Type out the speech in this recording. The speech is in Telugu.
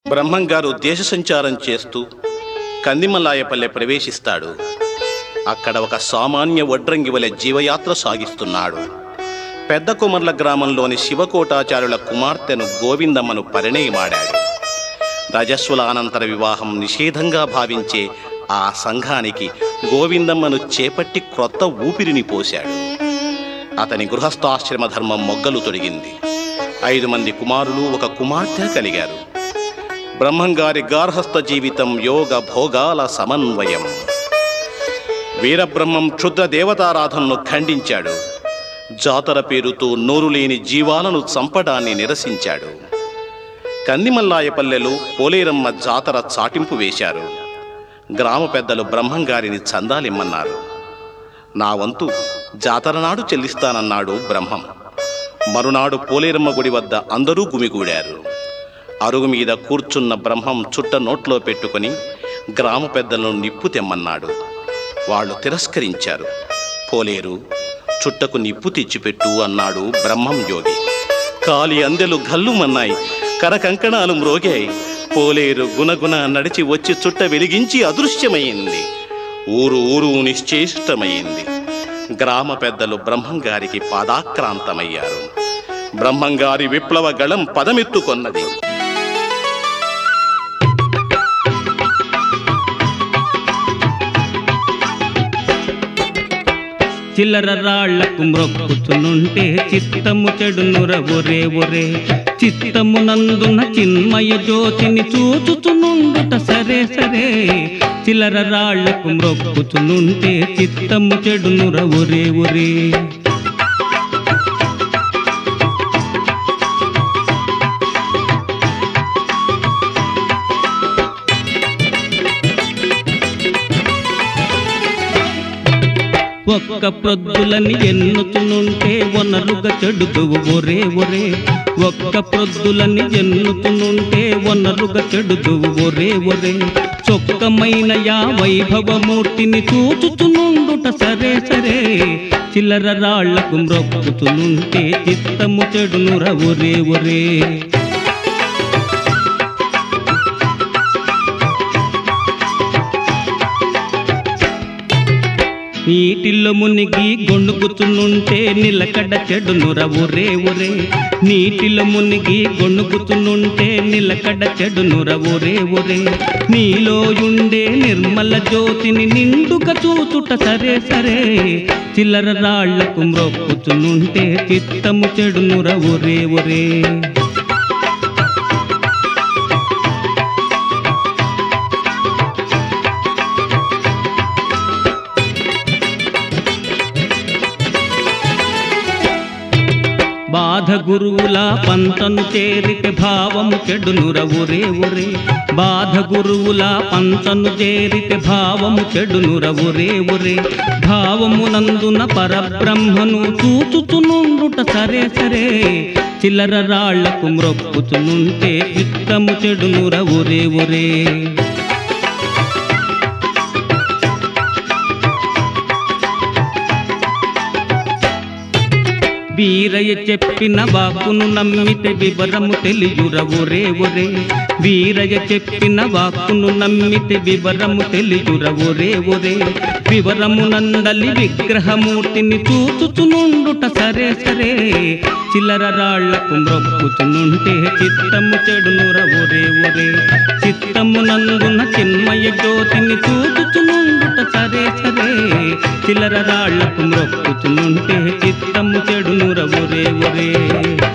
బ్రహ్మంగారు దేశ సంచారం చేస్తూ కందిమలాయపల్లె ప్రవేశిస్తాడు అక్కడ ఒక సామాన్య వడ్రంగి వలె జీవయాత్ర సాగిస్తున్నాడు పెద్ద కుమర్ల గ్రామంలోని శివకోటాచార్యుల కుమార్తెను గోవిందమ్మను పరిణయమాడాడు రజస్వల అనంతర వివాహం నిషేధంగా భావించే ఆ సంఘానికి గోవిందమ్మను చేపట్టి క్రొత్త ఊపిరిని పోశాడు అతని గృహస్థాశ్రమ ధర్మం మొగ్గలు తొడిగింది ఐదు మంది కుమారులు ఒక కుమార్తె కలిగారు బ్రహ్మంగారి గార్హస్థ జీవితం యోగ భోగాల సమన్వయం వీరబ్రహ్మం క్షుద్ర దేవతారాధనను ఖండించాడు జాతర పేరుతో నోరు లేని జీవాలను చంపడాన్ని నిరసించాడు కందిమల్లాయపల్లెలో పోలేరమ్మ జాతర చాటింపు వేశారు గ్రామ పెద్దలు బ్రహ్మంగారిని చందాలిమ్మన్నారు నా వంతు జాతర నాడు చెల్లిస్తానన్నాడు బ్రహ్మం మరునాడు పోలేరమ్మ గుడి వద్ద అందరూ గుమిగూడారు అరుగు మీద కూర్చున్న బ్రహ్మం చుట్ట నోట్లో పెట్టుకొని గ్రామ పెద్దలను నిప్పు తెమ్మన్నాడు వాళ్ళు తిరస్కరించారు పోలేరు చుట్టకు నిప్పు తెచ్చిపెట్టు అన్నాడు బ్రహ్మం యోగి కాలి అందెలు గల్లుమన్నాయి కరకంకణాలు మ్రోగాయి పోలేరు గునగున నడిచి వచ్చి చుట్ట వెలిగించి అదృశ్యమైంది ఊరు ఊరు నిశ్చేష్టమైంది గ్రామ పెద్దలు బ్రహ్మంగారికి పాదాక్రాంతమయ్యారు బ్రహ్మంగారి విప్లవ గళం పదమెత్తుకొన్నది చిల్లర రాళ్లకు మ్రొక్కుచునుంటే చిత్తము చెడునుర ఒరే ఒరే చిత్తము నందున చిన్మయ జ్యోతిని చూచుచునుండుట సరే సరే చిల్లర రాళ్లకు మ్రొక్కుచునుంటే చిత్తము చెడునుర ఒరే ఒరే ఒక్క ప్రొద్దులని ఎన్నుతునుంటే వనరుగా చెడుతువు ఒరే ఒరే ఒక్క ప్రొద్దులని ఎన్నుతునుంటే వనరుగా చెడుతువు ఒరే ఒరే చొక్కమైన యా వైభవమూర్తిని చూచుచునుండుట సరే సరే చిల్లర రాళ్లకు మ్రొక్కుచునుంటే చిత్తము చెడునుర ఒరే ఒరే నీటిలో మునిగి గొణుగుతునుంటే నిలకడ చెడునుర ఒరే ఒరే నీటిలో మునిగి గొణుగుతునుంటే నిలకడ చెడునుర ఒరే ఒరే నీలో ఉండే నిర్మల జ్యోతిని నిండుగా చూచుట సరే సరే చిల్లర రాళ్లకు మ్రొక్కుతునుంటే చిత్తము చెడునుర ఒరే ఒరే బాధ గురువుల పంతను చేరితే భావము చెడునుర ఒరే ఒరే బాధ గురువుల పంతను చేరితే భావము చెడునుర ఒరే ఒరే భావమునందున పరబ్రహ్మను చూచుచునుండుట సరే సరే చిల్లర రాళ్లకు మ్రొక్కుచునుంటే చిత్తము చెడునుర ఒరే ఒరే వీరయ్య చెప్పిన వాక్కును నమ్మితే వివరము తెలియుర ఒరే ఒరే వీరయ్య చెప్పిన వాక్కును నమ్మితే వివరము తెలియుర ఒరే ఒరే వివరము నందలి విగ్రహమూర్తిని చూచుచునుండుట సరే సరే చిల్లర రాళ్లకు మ్రొక్కుచునుంటే చిత్తము చెడునుర ఒరే ఒరే చిత్తము నందున చిన్మయ జ్యోతిని చూచుచునుండుట సరే సరే చిల్లర రాళ్లకు మ్రొక్కుచునుంటే చిత్తము చెడునుర ఒరే ఒరే